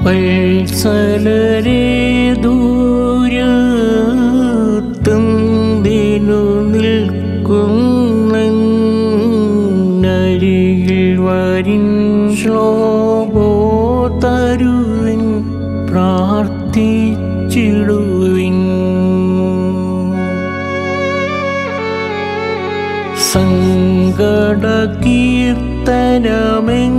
വത്സലരെ ദൂരത്തുന്തിനു നിൽക്കുന്നരികിൽ വരിൻ ശ്ലോഭോ തരുവിൻ പ്രാർത്ഥിച്ചിടുവിൻ സങ്കട കീർത്തനമെൻ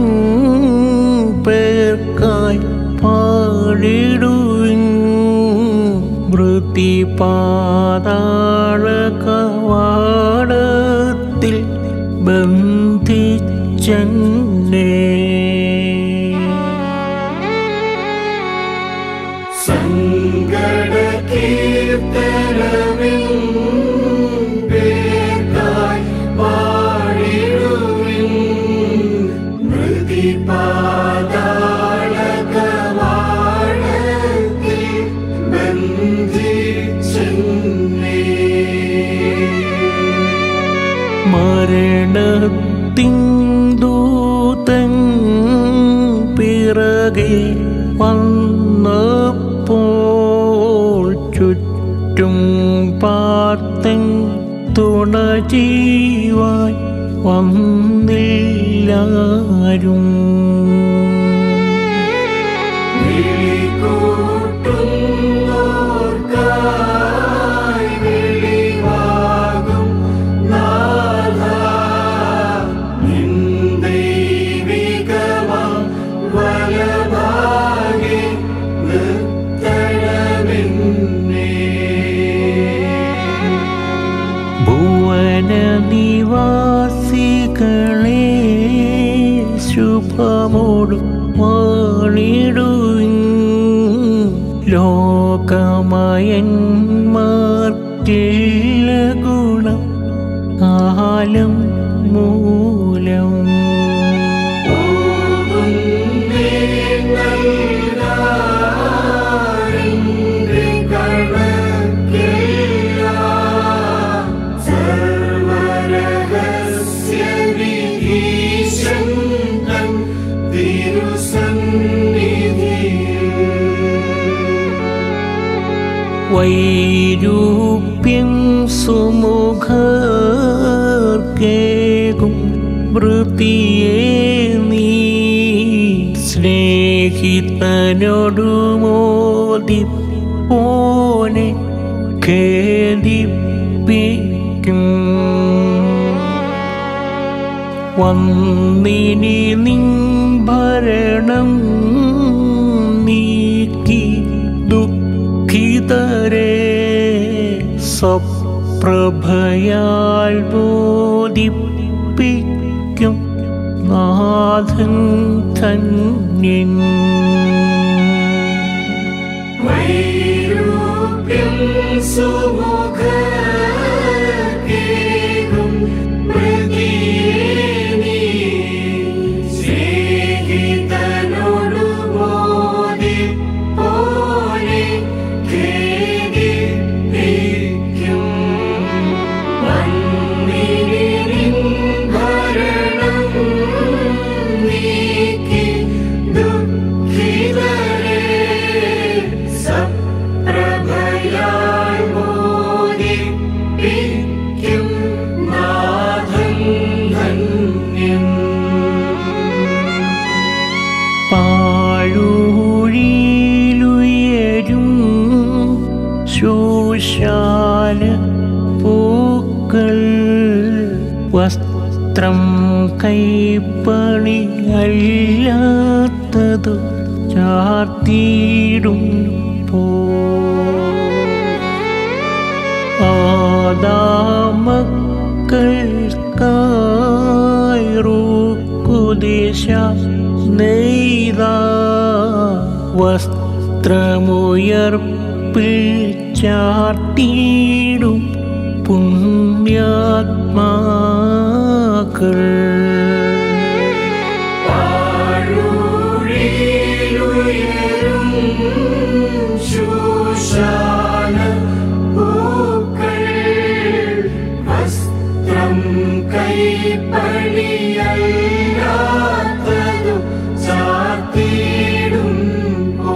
പേർക്കായി പാടിടുവിൻ വൃത്തി പാതാള കവാടത്തിൽ ബന്ധിച്ചെന്നെ സങ്കട കീർത്തനമിൻ പേർക്കായി പാടിടുവിൻ മൃതി പാതാള കവാടത്തിൽ ബന്ധിച്ചെന്നേ മരണത്തിൻ ദൂതൻ പിറകെ വന്നപ്പോൾ ചുറ്റും പാർത്തൻ തുണ ചെയ്യുവാൻ വന്നില്ലാരും വിളികൂട്ടുന്നോർക്കായി വിളിവാകും നാഥ. നിൻ ദൈവികമാം വലഭാഗെ നിർത്തണമെന്നേ ഭുവന നിവാസികളെ ശുഭമോടും വാണിടുവിൻ ലോകമയന്മാർക്കില്ല ഗുണം കാലം മൂലം വൈരൂപ്യം സുമുഖർക്കേകും വൃത്തിയെ നീ സ്നേഹിതനോടുമോദി പോനെ ഖേദിപ്പിക്കും വന്നിനി നിൻ ഭരണം നീക്കി ദുഃഖിതരെ സ്വപ്രഭയാൽ ബോധിപ്പിക്കും നാഥൻ ധന്യൻ വൈരൂപ്യം സുമുഖേകും പ്രതിയേനി സ്നേഹിതനോടു മോദി പോലെ ഖേദിപ്പിക്കും വന്നിനിൻ ഭരണം നീക്കി ദുഃഖിതരെ സപ്രഭയാൽ മോദിപ്പിക്കും നാഥൻ ധന്യൻ പാഴൂഴിയിലുയരും ശൂശാല പൂക്കൾ വസ്ത്രം കൈപ്പണിയല്ലാത്തതു ചാർത്തിയിടും പോ ആദാമക്കൾക്കായിറുക്കുദിശ നെയ്ത വസ്ത്രമുയർപ്പിൽ ചാർത്തിയിടും പുണ്യാത്മാക്കൾ പാഴൂഴിയിലുയരും ശൂശാന പൂക്കൾ വസ്ത്രം കൈപ്പണിയല്ലാത്തതു ചാർത്തിയിടും പോ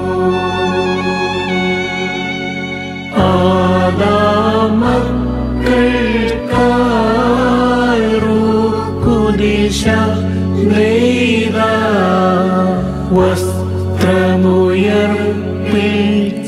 സ്തോത്രമുയർപ്പിൽ